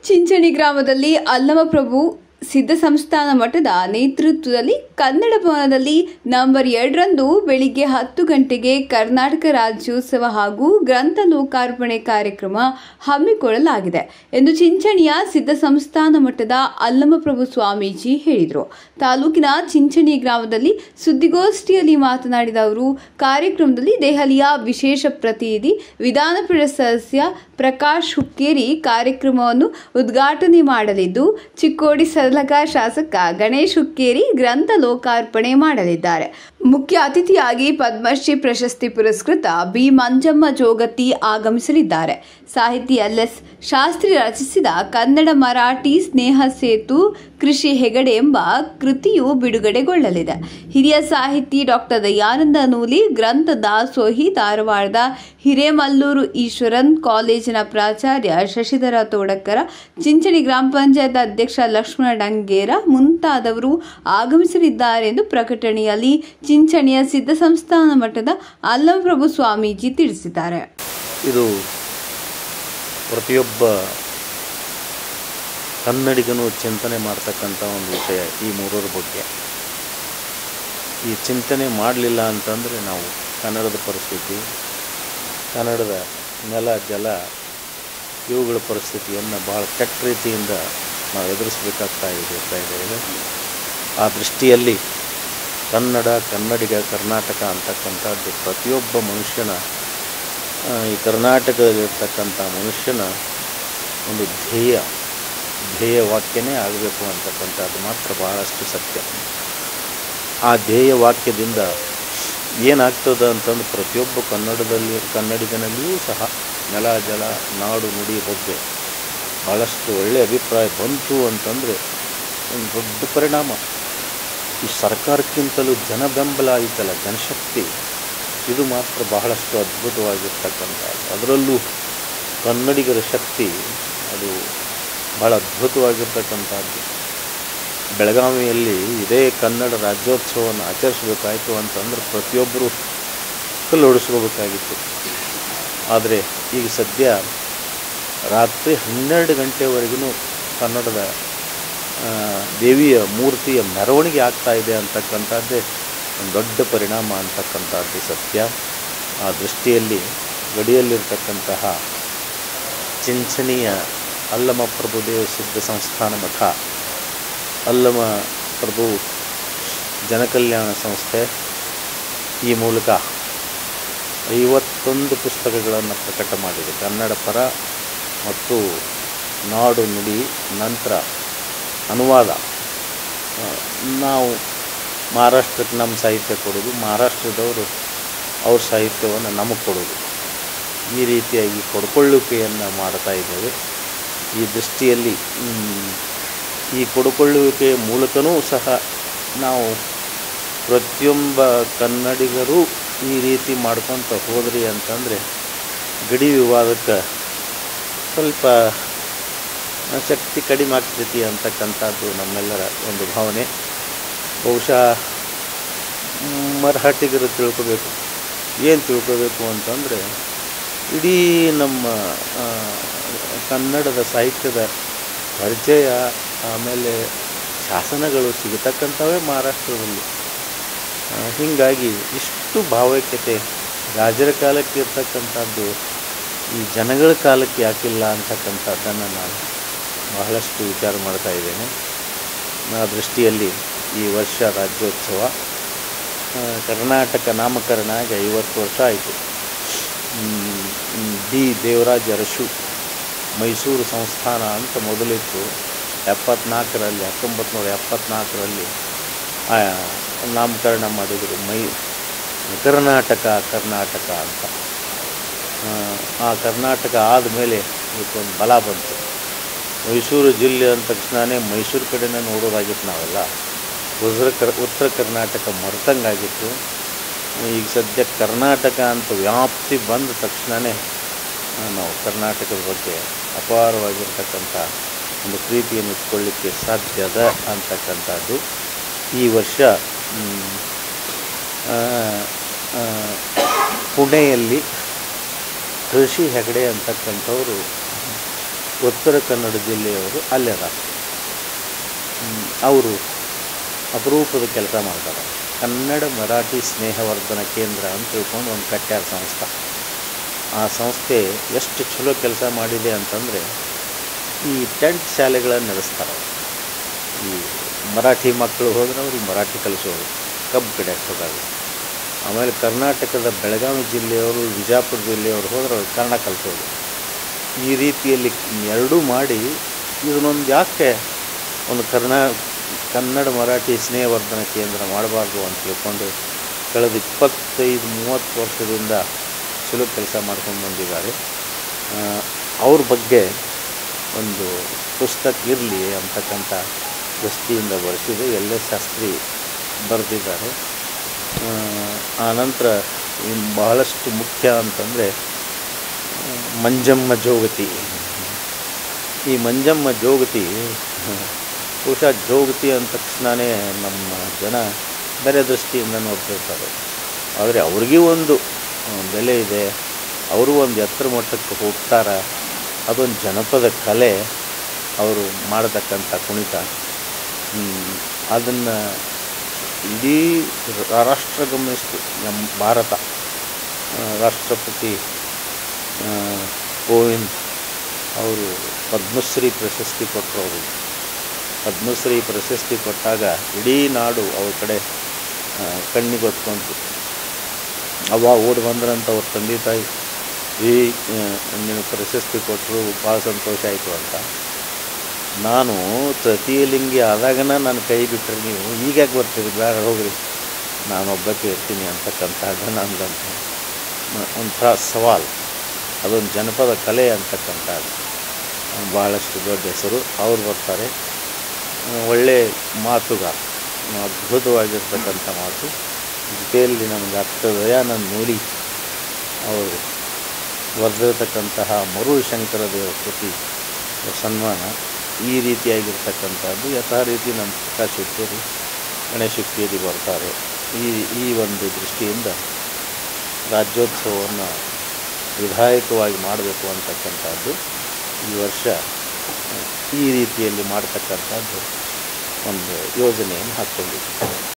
ಚಿಂಚಣಿ ಗ್ರಾಮದಲ್ಲಿ ಅಲ್ಲಮಪ್ರಭು ಸಿದ್ಧ ಸಂಸ್ಥಾನ ಮಠದ ನೇತೃತ್ವದಲ್ಲಿ ಕನ್ನಡ ಭವನದಲ್ಲಿ ನಂಬರ್ ಎರಡರಂದು ಬೆಳಿಗ್ಗೆ ಹತ್ತು ಗಂಟೆಗೆ ಕರ್ನಾಟಕ ರಾಜ್ಯೋತ್ಸವ ಹಾಗೂ ಗ್ರಂಥ ಲೋಕಾರ್ಪಣೆ ಕಾರ್ಯಕ್ರಮ ಹಮ್ಮಿಕೊಳ್ಳಲಾಗಿದೆ ಎಂದು ಚಿಂಚಣಿಯ ಸಿದ್ಧ ಸಂಸ್ಥಾನ ಮಠದ ಅಲ್ಲಮಪ್ರಭು ಸ್ವಾಮೀಜಿ ಹೇಳಿದರು ತಾಲೂಕಿನ ಚಿಂಚಣಿ ಗ್ರಾಮದಲ್ಲಿ ಸುದ್ದಿಗೋಷ್ಠಿಯಲ್ಲಿ ಮಾತನಾಡಿದ ಅವರು ಕಾರ್ಯಕ್ರಮದಲ್ಲಿ ದೆಹಲಿಯ ವಿಶೇಷ ಪ್ರತಿನಿಧಿ ವಿಧಾನ ಪರಿಷತ್ ಸದಸ್ಯ ಪ್ರಕಾಶ್ ಹುಕ್ಕೇರಿ ಕಾರ್ಯಕ್ರಮವನ್ನು ಉದ್ಘಾಟನೆ ಮಾಡಲಿದ್ದು ಚಿಕ್ಕೋಡಿ ಸದಲಗ ಶಾಸಕ ಗಣೇಶ್ ಹುಕ್ಕೇರಿ ಗ್ರಂಥ ಲೋಕಾರ್ಪಣೆ ಮಾಡಲಿದ್ದಾರೆ ಮುಖ್ಯ ಅತಿಥಿಯಾಗಿ ಪದ್ಮಶ್ರೀ ಪ್ರಶಸ್ತಿ ಪುರಸ್ಕೃತ ಬಿ ಮಂಜಮ್ಮ ಜೋಗತಿ ಆಗಮಿಸಲಿದ್ದಾರೆ ಸಾಹಿತಿ ಎಲ್ ಎಸ್ ಶಾಸ್ತ್ರಿ ರಚಿಸಿದ ಕನ್ನಡ ಮರಾಠಿ ಸ್ನೇಹ ಸೇತು ಕೃಷಿ ಹೆಗಡೆ ಎಂಬ ಕೃತಿಯು ಬಿಡುಗಡೆಗೊಳ್ಳಲಿದೆ ಹಿರಿಯ ಸಾಹಿತಿ ಡಾಕ್ಟರ್ ದಯಾನಂದ ನೂಲಿ ಗ್ರಂಥ ದಾಸೋಹಿ ಧಾರವಾಡದ ಹಿರೇಮಲ್ಲೂರು ಈಶ್ವರನ್ ಕಾಲೇಜಿನ ಪ್ರಾಚಾರ್ಯ ಶಶಿಧರ ತೋಡಕ್ಕರ ಚಿಂಚಣಿ ಗ್ರಾಮ ಪಂಚಾಯತ್ ಅಧ್ಯಕ್ಷ ಲಕ್ಷ್ಮಣ ಡಂಗೇರ ಮುಂತಾದವರು ಆಗಮಿಸಲಿದ್ದಾರೆ ಎಂದು ಪ್ರಕಟಣೆಯಲ್ಲಿ ಚಿಂಚಣಿಯ ಸಿದ್ಧ ಸಂಸ್ಥಾನ ಮಠದ ಅಲ್ಲಮಪ್ರಭು ಸ್ವಾಮೀಜಿ ತಿಳಿಸಿದ್ದಾರೆ ಇದು ಪ್ರತಿಯೊಬ್ಬ ಕನ್ನಡಿಗನು ಚಿಂತನೆ ಮಾಡ್ತಕ್ಕಂಥ ಒಂದು ವಿಷಯ ಈ ಮೂರರ ಬಗ್ಗೆ ಈ ಚಿಂತನೆ ಮಾಡಲಿಲ್ಲ ಅಂತಂದರೆ ನಾವು ಕನ್ನಡದ ಪರಿಸ್ಥಿತಿ ಕನ್ನಡದ ನೆಲ ಜಲ ಇವುಗಳ ಪರಿಸ್ಥಿತಿಯನ್ನು ಬಹಳ ಕೆಟ್ಟ ರೀತಿಯಿಂದ ನಾವು ಎದುರಿಸಬೇಕಾಗ್ತಾ ಇದೆ ಇರ್ತಾ ಇದೆ ಆ ದೃಷ್ಟಿಯಲ್ಲಿ ಕನ್ನಡ ಕನ್ನಡಿಗ ಕರ್ನಾಟಕ ಅಂತಕ್ಕಂಥದ್ದು ಪ್ರತಿಯೊಬ್ಬ ಮನುಷ್ಯನ ಆ, ಈ ಕರ್ನಾಟಕದಲ್ಲಿರ್ತಕ್ಕಂಥ ಮನುಷ್ಯನ ಒಂದು ಧ್ಯೇಯ ಧ್ಯೇಯ ವಾಕ್ಯನೇ ಆಗಬೇಕು ಅಂತಕ್ಕಂಥದ್ದು ಮಾತ್ರ ಬಹಳಷ್ಟು ಸತ್ಯ ಆ ಧ್ಯೇಯ ವಾಕ್ಯದಿಂದ ಏನಾಗ್ತದೆ ಅಂತಂದು ಪ್ರತಿಯೊಬ್ಬ ಕನ್ನಡದಲ್ಲಿ ಕನ್ನಡಿಗನಲ್ಲಿಯೂ ಸಹ ನೆಲ ಜಲ ನಾಡು ನುಡಿ ಬಗ್ಗೆ ಭಾಳಷ್ಟು ಒಳ್ಳೆಯ ಅಭಿಪ್ರಾಯ ಬಂತು ಅಂತಂದರೆ ಒಂದು ದೊಡ್ಡ ಪರಿಣಾಮ ಈ ಸರ್ಕಾರಕ್ಕಿಂತಲೂ ಜನ ಬೆಂಬಲ ಐತಲ್ಲ ಜನಶಕ್ತಿ ಇದು ಮಾತ್ರ ಬಹಳಷ್ಟು ಅದ್ಭುತವಾಗಿರ್ತಕ್ಕಂಥದ್ದು ಅದರಲ್ಲೂ ಕನ್ನಡಿಗರ ಶಕ್ತಿ ಅದು ಬಹಳ ಅದ್ಭುತವಾಗಿರ್ತಕ್ಕಂಥದ್ದು ಬೆಳಗಾವಿಯಲ್ಲಿ ಇದೇ ಕನ್ನಡ ರಾಜ್ಯೋತ್ಸವವನ್ನು ಆಚರಿಸಬೇಕಾಯಿತು ಅಂತಂದ್ರೆ ಪ್ರತಿಯೊಬ್ಬರು ಕಲ್ಲು ಹೊಡಿಸ್ಕೋಬೇಕಾಗಿತ್ತು ಆದರೆ ಈಗ ಸದ್ಯ ರಾತ್ರಿ ಹನ್ನೆರಡು ಗಂಟೆವರೆಗೂ ಕನ್ನಡದ ಆ, ದೇವಿಯ ಮೂರ್ತಿಯ ಮೆರವಣಿಗೆ ಆಗ್ತಾ ಇದೆ ಅಂತಕ್ಕಂಥದ್ದೇ ಒಂದು ದೊಡ್ಡ ಪರಿಣಾಮ ಅಂತಕ್ಕಂಥದ್ದು ಸತ್ಯ ಆ ದೃಷ್ಟಿಯಲ್ಲಿ ಗಡಿಯಲ್ಲಿರ್ತಕ್ಕಂತಹ ಚಿಂಚಣಿಯ ಅಲ್ಲಮ ಪ್ರಭುದೇವ ಸಿದ್ಧ ಸಂಸ್ಥಾನ ಮಠ ಅಲ್ಲಮ ಪ್ರಭು ಜನಕಲ್ಯಾಣ ಸಂಸ್ಥೆ ಈ ಮೂಲಕ ಐವತ್ತೊಂದು ಪುಸ್ತಕಗಳನ್ನು ಪ್ರಕಟ ಮಾಡಿದೆ ಕನ್ನಡ ಪರ ಮತ್ತು ನಾಡು ನುಡಿ ನಂತರ ಅನುವಾದ ಆ, ನಾವು ಮಹಾರಾಷ್ಟ್ರಕ್ಕೆ ನಮ್ಮ ಸಾಹಿತ್ಯ ಕೊಡೋದು ಮಹಾರಾಷ್ಟ್ರದವರು ಅವ್ರ ಸಾಹಿತ್ಯವನ್ನು ನಮಗೆ ಕೊಡೋದು ಈ ರೀತಿಯಾಗಿ ಕೊಡ್ಕೊಳ್ಳುವಿಕೆಯನ್ನು ಮಾಡ್ತಾ ಇದ್ದೇವೆ ಈ ದೃಷ್ಟಿಯಲ್ಲಿ ಮ್, ಈ ಕೊಡುಕೊಳ್ಳುವಿಕೆಯ ಮೂಲಕನೂ ಸಹ ನಾವು ಪ್ರತಿಯೊಬ್ಬ ಕನ್ನಡಿಗರು ಈ ರೀತಿ ಮಾಡ್ಕೊತ ಹೋದ್ರಿ ಅಂತಂದರೆ ಗಡಿ ವಿವಾದಕ್ಕೆ ಸ್ವಲ್ಪ ಶಕ್ತಿ ಕಡಿಮೆ ಆಗ್ತೈತಿ ಅಂತಕ್ಕಂಥದ್ದು ನಮ್ಮೆಲ್ಲರ ಒಂದು ಭಾವನೆ ಬಹುಶಃ ಮ್, ಮರಾಠಿಗರು ತಿಳ್ಕೋಬೇಕು ಏನು ತಿಳ್ಕೋಬೇಕು ಅಂತಂದರೆ ಇಡೀ ನಮ್ಮ ಆ, ಕನ್ನಡದ ಸಾಹಿತ್ಯದ ಪರಿಚಯ ಆಮೇಲೆ ಶಾಸನಗಳು ಸಿಗತಕ್ಕಂಥವೇ ಮಹಾರಾಷ್ಟ್ರದಲ್ಲಿ ಆ, ಹೀಗಾಗಿ ಇಷ್ಟು ಭಾವೈಕ್ಯತೆ ರಾಜರ ಕಾಲಕ್ಕೆ ಇರ್ತಕ್ಕಂಥದ್ದು ಈ ಜನಗಳ ಕಾಲಕ್ಕೆ ಯಾಕಿಲ್ಲ ಅಂತಕ್ಕಂಥದ್ದನ್ನು ನಾನು ಬಹಳಷ್ಟು ವಿಚಾರ ಮಾಡ್ತಾ ಇದ್ದೇನೆ ಆ ದೃಷ್ಟಿಯಲ್ಲಿ ಈ ವರ್ಷ ರಾಜ್ಯೋತ್ಸವ ಆ, ಕರ್ನಾಟಕ ನಾಮಕರಣ ಆಗಿ ಐವತ್ತು ವರ್ಷ ಆಯಿತು ಡಿ ದೇವರಾಜ ಅರಶು ಮೈಸೂರು ಸಂಸ್ಥಾನ ಅಂತ ಮೊದಲಿತ್ತು ಎಪ್ಪತ್ನಾಲ್ಕರಲ್ಲಿ ಹತ್ತೊಂಬತ್ತು ನೂರ ಎಪ್ಪತ್ನಾಲ್ಕರಲ್ಲಿ ಆ, ನಾಮಕರಣ ಮಾಡಿದರು ಮೈ ಕರ್ನಾಟಕ ಕರ್ನಾಟಕ ಅಂತ ಆ, ಆ ಕರ್ನಾಟಕ ಆದಮೇಲೆ ಇದಕ್ಕೊಂದು ಬಲ ಬಂತು ಮೈಸೂರು ಜಿಲ್ಲೆ ಅಂದ ತಕ್ಷಣವೇ ಮೈಸೂರು ಕಡೆನೇ ನೋಡೋದಾಗಿತ್ತು ನಾವೆಲ್ಲ ಉತ್ತರ ಕರ್ ಉತ್ತರ ಕರ್ನಾಟಕ ಮರ್ತಂಗಾಗಿತ್ತು ಈಗ ಸದ್ಯ ಕರ್ನಾಟಕ ಅಂತ ವ್ಯಾಪ್ತಿ ಬಂದ ತಕ್ಷಣವೇ ಆ, ನಾವು ಕರ್ನಾಟಕದ ಬಗ್ಗೆ ಅಪಾರವಾಗಿರ್ತಕ್ಕಂಥ ಒಂದು ಪ್ರೀತಿಯನ್ನು ಇಟ್ಕೊಳ್ಳಿಕ್ಕೆ ಸಾಧ್ಯದ ಅಂತಕ್ಕಂಥದ್ದು ಈ ವರ್ಷ ಮ್, ಆ, ಆ, ಪುಣೆಯಲ್ಲಿ ಕೃಷಿ ಹೆಗಡೆ ಅಂತಕ್ಕಂಥವರು ಉತ್ತರ ಕನ್ನಡ ಜಿಲ್ಲೆಯವರು ಅಲ್ಲದ ಅವರು ಅಪರೂಪದ ಕೆಲಸ ಮಾಡ್ತಾರೆ ಕನ್ನಡ ಮರಾಠಿ ಸ್ನೇಹವರ್ಧನ ಕೇಂದ್ರ ಅಂತ ತಿಳ್ಕೊಂಡು ಒಂದು ಕಟ್ಟ್ಯಾರ ಸಂಸ್ಥೆ ಆ ಸಂಸ್ಥೆ ಎಷ್ಟು ಚಲೋ ಕೆಲಸ ಮಾಡಿದೆ ಅಂತಂದರೆ ಈ ಟೆಂಟ್ ಶಾಲೆಗಳನ್ನು ನಡೆಸ್ತಾರೆ ಈ ಮರಾಠಿ ಮಕ್ಕಳು ಹೋದ್ರೆ ಅವ್ರಿಗೆ ಮರಾಠಿ ಕಲಿಸೋದು ಕಬ್ಬು ಕಡಿಯಕ್ಕೆ ಹೋದಾಗ ಆಮೇಲೆ ಕರ್ನಾಟಕದ ಬೆಳಗಾವಿ ಜಿಲ್ಲೆಯವರು ವಿಜಾಪುರ ಜಿಲ್ಲೆಯವರು ಹೋದ್ರೆ ಅವ್ರಿಗೆ ಕನ್ನಡ ಕಲಿಸೋದು ಈ ರೀತಿಯಲ್ಲಿ ಎರಡೂ ಮಾಡಿ ಇದನ್ನೊಂದು ಯಾಕೆ ಒಂದು ಕರ್ನಾ ಕನ್ನಡ ಮರಾಠಿ ಸ್ನೇಹವರ್ಧನ ಕೇಂದ್ರ ಮಾಡಬಾರ್ದು ಅಂತ ತಿಳ್ಕೊಂಡು ಕಳೆದ ಇಪ್ಪತ್ತೈದು ಮೂವತ್ತು ವರ್ಷದಿಂದ ಚಲೋ ಕೆಲಸ ಮಾಡ್ಕೊಂಡು ಬಂದಿದ್ದಾರೆ ಆ, ಅವ್ರ ಬಗ್ಗೆ ಒಂದು ಪುಸ್ತಕ ಇರಲಿ ಅಂತಕ್ಕಂಥ ದೃಷ್ಟಿಯಿಂದ ಬರೆಸಿದೆ ಎಲ್ ಎಸ್ ಶಾಸ್ತ್ರಿ ಬರೆದಿದ್ದಾರೆ ಆ, ಆ ನಂತರ ಇನ್ನು ಬಹಳಷ್ಟು ಮುಖ್ಯ ಅಂತಂದರೆ ಮಂಜಮ್ಮ ಜೋಗತಿ ಈ ಮಂಜಮ್ಮ ಜೋಗತಿ ಬಹುಶಃ ಜೋಗತಿ ಅಂದ ತಕ್ಷಣವೇ ನಮ್ಮ ಜನ ಬೇರೆ ದೃಷ್ಟಿಯಿಂದ ನೋಡ್ತಿರ್ತಾರೆ ಆದರೆ ಅವ್ರಿಗೂ ಒಂದು ಆ, ಬೆಲೆ ಇದೆ ಅವರು ಒಂದು ಎತ್ತರ ಮಟ್ಟಕ್ಕೆ ಹೋಗ್ತಾರೆ ಅದೊಂದು ಜನಪದ ಕಲೆ ಅವರು ಮಾಡತಕ್ಕಂಥ ಕುಣಿತ ಅದನ್ನು ಇಡೀ ರಾಷ್ಟ್ರ ಗಮನಿಸ್ತು ನಮ್ಮ ಭಾರತ ಆ, ರಾಷ್ಟ್ರಪತಿ ಆ, ಕೋವಿಂದ್ ಅವರು ಪದ್ಮಶ್ರೀ ಪ್ರಶಸ್ತಿ ಕೊಟ್ಟರು ಅವರು ಪದ್ಮಶ್ರೀ ಪ್ರಶಸ್ತಿ ಕೊಟ್ಟಾಗ ಇಡೀ ನಾಡು ಅವ್ರ ಕಡೆ ಆ, ಕಣ್ಣಿಗೆ ಹೊತ್ಕೊಂತು ಅವ್ವ ಓಡಿ ಬಂದ್ರಂತ ಅವ್ರ ತಂದೆ ತಾಯಿ ಈ ನಿನಗೆ ಪ್ರಶಸ್ತಿ ಕೊಟ್ಟರು ಭಾಳ ಸಂತೋಷ ಆಯಿತು ಅಂತ ನಾನು ತೃತೀಯಲಿಂಗಿ ಆದಾಗನ ನನ್ನ ಕೈ ಬಿಟ್ಟರೆ ನೀವು ಈಗ ಯಾಕೆ ಬರ್ತೀರಿ ಬೇಡ ಹೋಗ್ರಿ ನಾನು ಒಬ್ಬಕ್ಕೆ ಇರ್ತೀನಿ ಅಂತಕ್ಕಂಥದ್ದು ನಂದಂತ ಒಂಥರ ಸವಾಲು ಅದೊಂದು ಜನಪದ ಕಲೆ ಅಂತಕ್ಕಂಥದ್ದು ಭಾಳಷ್ಟು ದೊಡ್ಡ ಹೆಸರು ಅವ್ರು ಬರ್ತಾರೆ ಆ, ಒಳ್ಳೆ ಮಾತುಗಾರ ಅದ್ಭುತವಾಗಿರ್ತಕ್ಕಂಥ ಮಾತು ಜೊತೆಯಲ್ಲಿ ನಮಗೆ ಅರ್ಥ ದಯಾನಂದ ನೂಲಿ ಅವರು ಬರೆದಿರತಕ್ಕಂತಹ ಮರು ಶಂಕರ ದೇವರ ಕೃತಿ ಸನ್ಮಾನ ಈ ರೀತಿಯಾಗಿರ್ತಕ್ಕಂಥದ್ದು ಯಥಾ ರೀತಿ ನಮ್ಮ ಪ್ರಕಾಶ್ ಹುಕ್ಕೇರಿ ಗಣೇಶ್ ಹುಕ್ಕೇರಿ ಬರ್ತಾರೆ ಈ ಈ ಒಂದು ದೃಷ್ಟಿಯಿಂದ ರಾಜ್ಯೋತ್ಸವವನ್ನು ವಿಧಾಯಕವಾಗಿ ಮಾಡಬೇಕು ಅಂತಕ್ಕಂಥದ್ದು ಈ ವರ್ಷ ಈ ರೀತಿಯಲ್ಲಿ ಮಾಡ್ತಕ್ಕಂಥದ್ದು ಒಂದು ಯೋಜನೆಯನ್ನು ಹಾಕ್ಕೊಂಡಿದ್ದೀವಿ